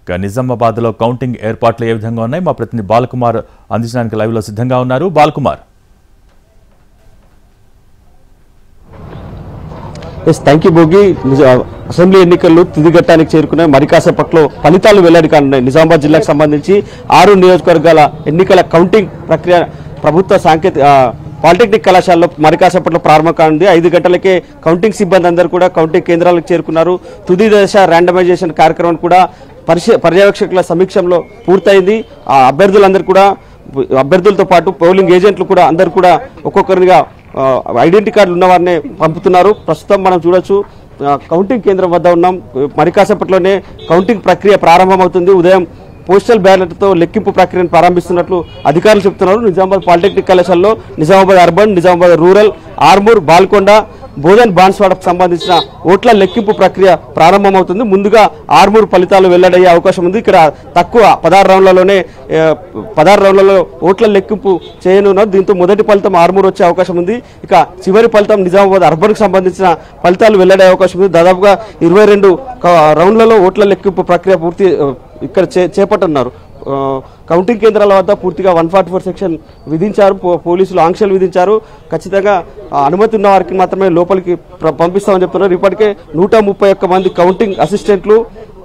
ఇక నిజామాబాద్లో కౌంటింగ్ ఏర్పాట్లు ఏ విధంగా ఉన్నాయి మా ప్రతినిధి బాలకుమార్ అందించడానికి లైవ్లో సిద్ధంగా ఉన్నారు Balakumar yes thank you Bhogi నిజ- అసెంబ్లీ ఎన్నికలు తుది ఘట్టానికి చేరుకున్నాయి మరి కాసేపట్లో ఫలితాలు వెల్లడి కానున్నాయి నిజామాబాద్ జిల్లాకు సంబంధించి ఆరు నియోజకవర్గాల ఎన్నికల కౌంటింగ్ ప్రక్రియ ప్రభుత్వ సాంకేతిక ఆ, పాలిటెక్నిక్ కళాశాలలో మరి కాసేపట్లో ప్రారంభం కానుంది ఐదు గంటలకే కౌంటింగ్ సిబ్బంది అందరూ కూడా కౌంటింగ్ కేంద్రాలకు చేరుకున్నారు తుది దశ ర్యాండమైజేషన్ కార్యక్రమం కూడా పరిశ పర్యవేక్షకుల సమీక్షంలో పూర్తయింది ఆ అభ్యర్థులందరూ కూడా అభ్యర్థులతో పాటు పోలింగ్ ఏజెంట్లు కూడా అందరు కూడా ఒక్కొక్కరిగా ఆ, ఐడెంటిటీ కార్డులు ఉన్న వారిని పంపుతున్నారు ప్రస్తుతం మనం చూడొచ్చు ఆ, కౌంటింగ్ కేంద్రం వద్ద ఉన్నాం మరి కాసేపట్లోనే కౌంటింగ్ ప్రక్రియ ప్రారంభమవుతుంది ఉదయం పోస్టల్ బ్యాలెట్తో లెక్కింపు ప్రక్రియను ప్రారంభిస్తున్నట్లు అధికారులు చెబుతున్నారు నిజామాబాద్ పాలిటెక్నిక్ కళాశాలలో నిజామాబాద్ అర్బన్ నిజామాబాద్ రూరల్ ఆర్మూర్ బాల్కొండ బోధన్ బాన్స్వాడకు సంబంధించిన ఓట్ల లెక్కింపు ప్రక్రియ ప్రారంభమవుతుంది ముందుగా ఆర్మూర్ ఫలితాలు వెల్లడయ్యే అవకాశం ఉంది ఇక్కడ తక్కువ పదహారు రౌండ్లలోనే ఏ, పదహారు రౌండ్లలో ఓట్ల లెక్కింపు చేయనున్నారు దీంతో మొదటి ఫలితం ఆర్మూర్ వచ్చే అవకాశం ఉంది ఇక చివరి ఫలితం నిజామాబాద్ అర్బన్కు సంబంధించిన ఫలితాలు వెల్లడే అవకాశం ఉంది దాదాపుగా ఇరవై రెండు రౌండ్లలో ఓట్ల లెక్కింపు ప్రక్రియ పూర్తి ఆ, ఇక్కడ చే చేపట్టనున్నారు ఆ, కౌంటింగ్ కేంద్రాల వద్ద పూర్తిగా వన్ ఫార్టీ ఫోర్ సెక్షన్ విధించారు పో- పోలీసులు ఆంక్షలు విధించారు ఖచ్చితంగా ఆ, అనుమతి ఉన్న వారికి మాత్రమే లోపలికి ప్ర- పంపిస్తామని చెప్తున్నారు ఇప్పటికే నూట ముప్పై ఒక్క మంది కౌంటింగ్ అసిస్టెంట్లు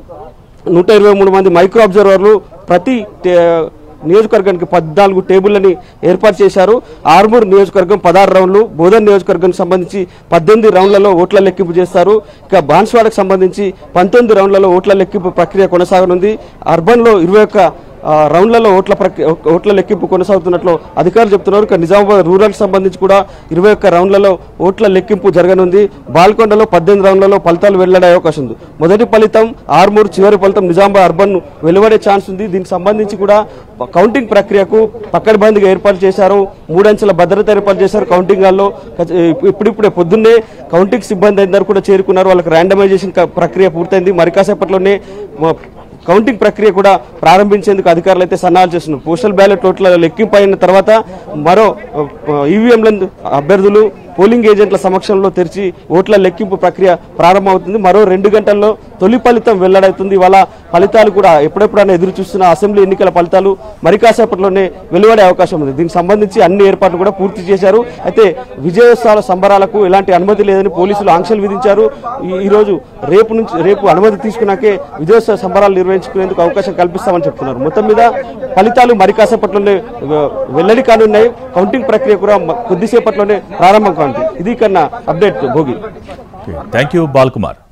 నూట ఇరవై మూడు మంది మైక్రో అబ్జర్వర్లు ప్రతి టే- నియోజకవర్గానికి పద్నాలుగు టేబుల్లని ఏర్పాటు చేశారు ఆర్మూర్ నియోజకవర్గం పదహారు రౌండ్లు బోధన్ నియోజకవర్గానికి సంబంధించి పద్దెనిమిది రౌండ్లలో ఓట్ల లెక్కింపు చేస్తారు ఇక బాన్స్వాడకు సంబంధించి పంతొమ్మిది రౌండ్లలో ఓట్ల లెక్కింపు ప్రక్రియ కొనసాగనుంది అర్బన్లో ఇరవై ఒక్క ఆ, రౌండ్లలో ఓట్ల ప్రక్రియ ఓట్ల లెక్కింపు కొనసాగుతున్నట్లు అధికారులు చెప్తున్నారు ఇక నిజామాబాద్ రూరల్కి సంబంధించి కూడా ఇరవై ఒక్క రౌండ్లలో ఓట్ల లెక్కింపు జరగనుంది బాల్కొండలో పద్దెనిమిది రౌండ్లలో ఫలితాలు వెల్లడే అవకాశం ఉంది మొదటి ఫలితం ఆర్మూర్ చివరి ఫలితం నిజామాబాద్ అర్బన్ వెలువడే ఛాన్స్ ఉంది దీనికి సంబంధించి కూడా కౌంటింగ్ ప్రక్రియకు పక్కడబందిగా ఏర్పాటు చేశారు మూడంచెల భద్రత ఏర్పాటు చేశారు కౌంటింగ్ హాల్లో ఖచ్చి- ఇప్పుడిప్పుడే పొద్దున్నే కౌంటింగ్ సిబ్బంది అందరూ కూడా చేరుకున్నారు వాళ్ళకి ర్యాండమైజేషన్ క- ప్రక్రియ పూర్తయింది మరి కాసేపట్లోనే మ- కౌంటింగ్ ప్రక్రియ కూడా ప్రారంభించేందుకు అధికారులు అయితే సన్నాహాలు చేస్తున్నారు పోస్టల్ బ్యాలెట్ ఓట్ల లెక్కింపు అయిన తర్వాత మరో ఈవీఎంల అభ్యర్థులు పోలింగ్ ఏజెంట్ల సమక్షంలో తెరిచి ఓట్ల లెక్కింపు ప్రక్రియ ప్రారంభమవుతుంది మరో రెండు గంటల్లో తొలి ఫలితం వెల్లడవుతుంది ఇవాళ ఫలితాలు కూడా ఎప్పుడెప్పుడైనా ఎదురు చూస్తున్న అసెంబ్లీ ఎన్నికల ఫలితాలు మరి కాసేపట్లోనే వెలువడే అవకాశం ఉంది దీనికి సంబంధించి అన్ని ఏర్పాట్లు కూడా పూర్తి చేశారు అయితే విజయోత్సవాల సంబరాలకు ఎలాంటి అనుమతి లేదని పోలీసులు ఆంక్షలు విధించారు ఈ- ఈ రోజు రేపు నుంచి రేపు అనుమతి తీసుకున్నాకే విజయోత్సవ సంబరాలు నిర్వహించుకునేందుకు అవకాశం కల్పిస్తామని చెప్తున్నారు మొత్తం మీద ఫలితాలు మరి కాసేపట్లోనే వె- వెల్లడి కానున్నాయి కౌంటింగ్ ప్రక్రియ కూడా మ- కొద్దిసేపట్లోనే ప్రారంభం కానుంది ఇది కన్నా update Bhogi thank you Balakumar